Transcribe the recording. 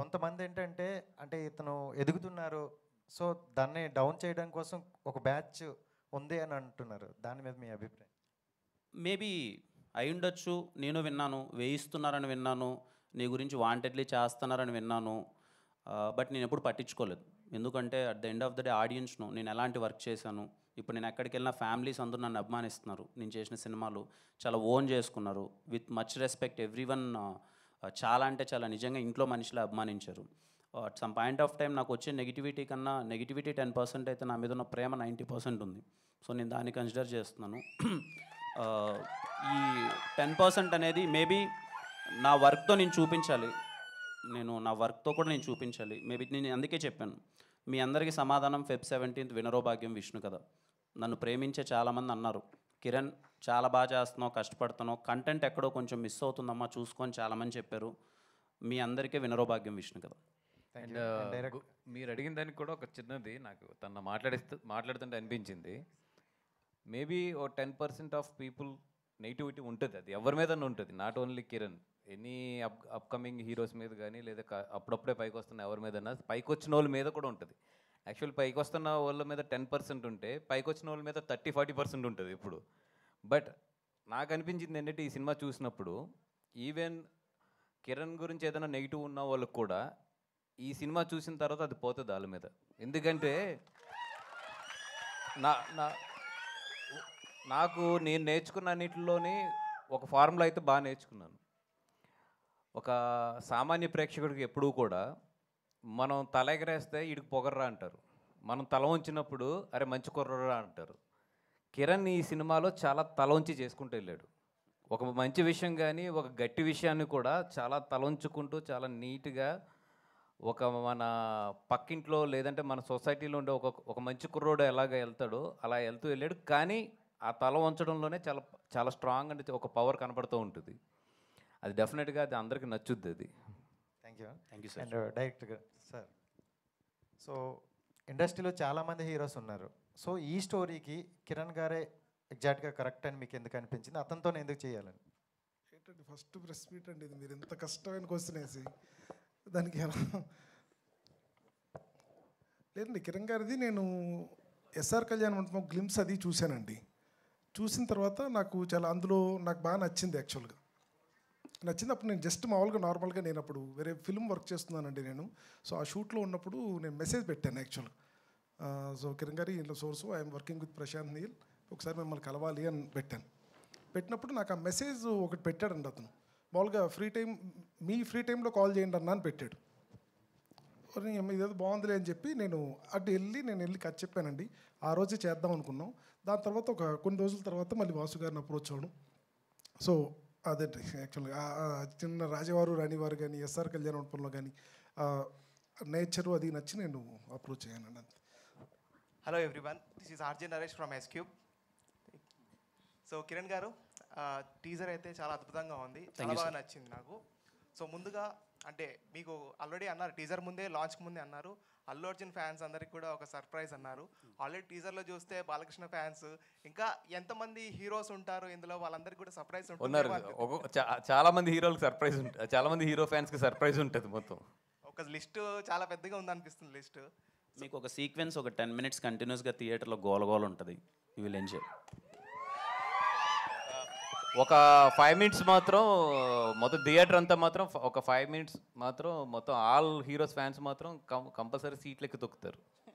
కొంతమంది ఏంటంటే అంటే ఇతను ఎదుగుతున్నారు సో దాన్ని డౌన్ చేయడం కోసం ఒక బ్యాచ్ ఉంది అని అంటున్నారు దాని మీద మీ అభిప్రాయం మేబీ అయి ఉండొచ్చు నేను విన్నాను వేయిస్తున్నారని విన్నాను నీ గురించి వాంటెడ్లీ చేస్తున్నారని విన్నాను బట్ నేను ఎప్పుడు పట్టించుకోలేదు ఎందుకంటే at the end of the day ఆడియన్స్ను నేను ఎలాంటి వర్క్ చేశాను ఇప్పుడు నేను ఎక్కడికి వెళ్ళినా ఫ్యామిలీస్ అందరూ నన్ను అభిమానిస్తున్నారు నేను చేసిన సినిమాలు చాలా ఓన్ చేసుకున్నారు with much respect everyone చాలా అంటే చాలా నిజంగా ఇంట్లో మనుషులు అభిమానించారు at some point of time నాకు వచ్చే నెగిటివిటీ కన్నా నెగిటివిటీ టెన్ పర్సెంట్ అయితే నా మీద ఉన్న ప్రేమ నైంటీ పర్సెంట్ ఉంది సో నేను దాన్ని కన్సిడర్ చేస్తున్నాను ఆ, ఈ టెన్ పర్సెంట్ అనేది మేబీ నా వర్క్తో నేను చూపించాలి నేను నా వర్క్తో కూడా నేను చూపించాలి మేబీ నేను అందుకే చెప్పాను మీ అందరికీ సమాధానం ఫెబ్ సెవెంటీన్త్ వినరో భాగ్యం విష్ణు కదా నన్ను ప్రేమించే చాలామంది అన్నారు కిరణ్ చాలా బాగా చేస్తున్నావు కష్టపడుతున్నావు కంటెంట్ ఎక్కడో కొంచెం మిస్ అవుతుందమ్మా చూసుకొని చాలామంది చెప్పారు మీ అందరికీ వినరో Bhagyam Vishnu Katha thank and you and direct మీరు అడిగిన దానికి కూడా ఒక చిన్నది నాకు తన మాట్లాడిస్తూ మాట్లాడుతుంటే అనిపించింది మేబీ ఓ ten percent of people negativity ఉంటుంది అది ఎవరి మీద ఉంటుంది not only Kiran any up upcoming heroes మీద కానీ లేదా క- అప్పుడప్పుడే పైకి వస్తున్న ఎవరి మీద పైకి వచ్చిన వాళ్ళ మీద కూడా ఉంటుంది యాక్చువల్ పైకి వస్తున్న వాళ్ళ మీద టెన్ పర్సెంట్ ఉంటే పైకి వచ్చిన వాళ్ళ మీద థర్టీ ఫార్టీ పర్సెంట్ ఉంటుంది ఇప్పుడు బట్ నాకు అనిపించింది ఏంటంటే ఈ సినిమా చూసినప్పుడు ఈవెన్ కిరణ్ గురించి ఏదైనా నెగిటివ్ ఉన్న వాళ్ళకి కూడా ఈ సినిమా చూసిన తర్వాత అది పోతుంది వాళ్ళ మీద ఎందుకంటే నా నా నాకు నేను నేర్చుకున్న అన్నిటిలోని ఒక ఫార్ములా అయితే బాగా నేర్చుకున్నాను ఒక సామాన్య ప్రేక్షకుడికి ఎప్పుడూ కూడా మనం తల ఎగరేస్తే ఇడికి పొగర్రా అంటారు మనం తల ఉంచినప్పుడు అరే మంచి కుర్రరా అంటారు కిరణ్ ఈ సినిమాలో చాలా తల ఉంచి చేసుకుంటూ వెళ్ళాడు ఒక మంచి విషయం కానీ ఒక గట్టి విషయాన్ని కూడా చాలా తల ఉంచుకుంటూ చాలా నీట్గా ఒక మన పక్కింట్లో లేదంటే మన సొసైటీలో ఉండే ఒక ఒక మంచి కుర్రోడు ఎలాగ వెళ్తాడో అలా వెళ్తూ వెళ్ళాడు కానీ ఆ తల ఉంచడంలోనే చాలా చాలా స్ట్రాంగ్ అంటే ఒక పవర్ కనపడుతూ ఉంటుంది అది డెఫినెట్గా అది అందరికీ నచ్చుద్ది అది thank you thank you sir and డైరెక్ట్గా సార్ సో ఇండస్ట్రీలో చాలామంది హీరోస్ ఉన్నారు సో ఈ స్టోరీకి కిరణ్ గారే ఎగ్జాక్ట్గా కరెక్ట్ అని మీకు ఎందుకు అనిపించింది అతనితో ఎందుకు చేయాలని ఏంటండి ఫస్ట్ ప్రెస్ మీట్ అండి ఇది మీరు ఎంత కష్టమైన క్వశ్చన్ వేసి దానికి ఎలా లేదండి కిరణ్ గారిది నేను ఎస్ఆర్ కళ్యాణ్ మంటపం గ్లిమ్స్ అది చూశానండి చూసిన తర్వాత నాకు చాలా అందులో నాకు బాగా నచ్చింది యాక్చువల్గా నచ్చింది అప్పుడు నేను జస్ట్ మామూలుగా నార్మల్గా నేను అప్పుడు వేరే ఫిల్మ్ వర్క్ చేస్తున్నానండి నేను సో ఆ షూట్లో ఉన్నప్పుడు నేను మెసేజ్ పెట్టాను యాక్చువల్గా సో కిరణ్ గారి ఇంట్లో source I'm working with Prashanth Neel ఒకసారి మిమ్మల్ని కలవాలి అని పెట్టాను పెట్టినప్పుడు నాకు ఆ మెసేజ్ ఒకటి పెట్టాడండి అతను మామూలుగా ఫ్రీ టైం మీ ఫ్రీ టైంలో కాల్ చేయండి అన్నా అని పెట్టాడు ఒరేయ్ అమ్మ ఇదేదో బాగుందిలే అని చెప్పి నేను అటు వెళ్ళి నేను వెళ్ళి కథ చెప్పానండి ఆ రోజే చేద్దాం అనుకున్నాం దాని తర్వాత ఒక కొన్ని రోజుల తర్వాత మళ్ళీ వాసు గారిని అప్రోచ్ అవ్వడం సో అదేంటి యాక్చువల్గా ఆ- ఆ చిన్న రాజవారు రాణివారు కానీ ఎస్ఆర్ కళ్యాణ మండపంలో కానీ నేచరు అది నచ్చి నేను అప్రోచ్ అయ్యానండి అంతే hello everyone this is RJ Naresh from S cube so Kiran garu teaser అయితే చాలా అద్భుతంగా ఉంది చాలా బాగా నచ్చింది నాకు సో ముందుగా అంటే మీకు ఆల్రెడీ అన్నారు టీజర్ ముందే లాంచ్కి ముందే అన్నారు అల్లు అర్జున్ ఫ్యాన్స్ అందరికి కూడా ఒక సర్ప్రైజ్ అన్నారు ఆల్రెడీ టీజర్లో చూస్తే బాలకృష్ణ ఫ్యాన్స్ ఇంకా ఎంతమంది హీరోస్ ఉంటారు ఇందులో వాళ్ళందరికీ కూడా సర్ప్రైజ్ ఉన్నారు ఉంటుంది ఒక చా- చాలా మంది హీరోలకు సర్ప్రైజ్ ఉంటుంది చాలా మంది హీరో ఫ్యాన్స్కి సర్ప్రైజ్ ఉంటుంది మొత్తం ఒక లిస్ట్ చాలా పెద్దగా ఉందనిపిస్తుంది లిస్ట్ మీకు ఒక సీక్వెన్స్ ఒక టెన్ మినిట్స్ కంటిన్యూస్గా థియేటర్లో గోల గోల ఉంటుంది యూ విల్ ఎంజాయ్ ఒక ఫైవ్ మినిట్స్ మాత్రం మొత్తం థియేటర్ అంతా మాత్రం ఫ- ఒక ఫైవ్ మినిట్స్ మాత్రం మొత్తం ఆల్ హీరోస్ ఫ్యాన్స్ మాత్రం కంపల్సరీ సీట్లెక్కి తొక్కుతారు